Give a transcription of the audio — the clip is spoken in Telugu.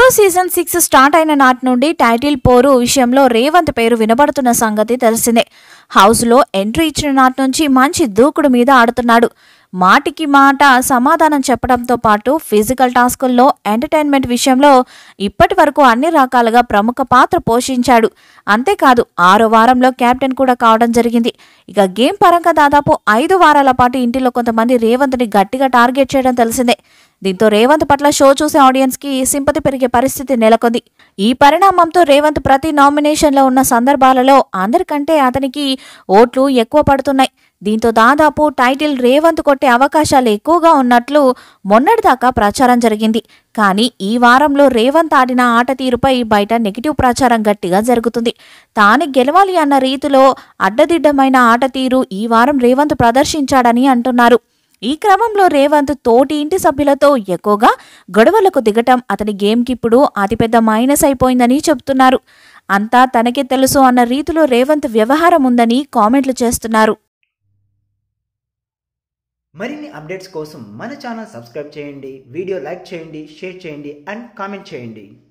సీజన్ సిక్స్ స్టార్ట్ అయిన నాటి నుండి టైటిల్ పోరు విషయంలో రేవంత్ పేరు వినబడుతున్న సంగతి తెలిసిందే హౌస్లో ఎంట్రీ ఇచ్చిన నాటి నుంచి మంచి దూకుడు మీద ఆడుతున్నాడు మాటికి మాట సమాధానం చెప్పడంతో పాటు ఫిజికల్ టాస్కుల్లో ఎంటర్టైన్మెంట్ విషయంలో ఇప్పటి వరకు అన్ని రకాలుగా ప్రముఖ పాత్ర పోషించాడు అంతేకాదు ఆరో వారంలో కెప్టెన్ కూడా కావడం జరిగింది ఇక గేమ్ పరంగా దాదాపు ఐదు వారాల పాటు ఇంటిలో కొంతమంది రేవంత్ని గట్టిగా టార్గెట్ చేయడం తెలిసిందే దీంతో రేవంత్ పట్ల షో చూసే ఆడియన్స్ కి సింపతి పెరిగే పరిస్థితి నెలకొంది ఈ పరిణామంతో రేవంత్ ప్రతి నామినేషన్లో ఉన్న సందర్భాలలో అందరికంటే అతనికి ఓట్లు ఎక్కువ పడుతున్నాయి దీంతో దాదాపు టైటిల్ రేవంత్ కొట్టే అవకాశాలు ఎక్కువగా ఉన్నట్లు మొన్నటిదాకా ప్రచారం జరిగింది కానీ ఈ వారంలో రేవంత్ ఆడిన ఆట తీరుపై బయట నెగిటివ్ ప్రచారం గట్టిగా జరుగుతుంది తాను గెలవాలి అన్న రీతిలో అడ్డదిడ్డమైన ఆట తీరు ఈ వారం రేవంత్ ప్రదర్శించాడని అంటున్నారు ఈ క్రమంలో రేవంత్ తోటి ఇంటి సభ్యులతో ఎక్కువగా గొడవలకు దిగటం అతని గేమ్కి ఇప్పుడు అతిపెద్ద మైనస్ అయిపోయిందని చెబుతున్నారు అంతా తనకే తెలుసు అన్న రీతిలో రేవంత్ వ్యవహారం ఉందని కామెంట్లు చేస్తున్నారు మరిన్ని అప్డేట్స్ కోసం మన ఛానల్ సబ్స్క్రైబ్ చేయండి వీడియో లైక్ చేయండి షేర్ చేయండి అండ్ కామెంట్ చేయండి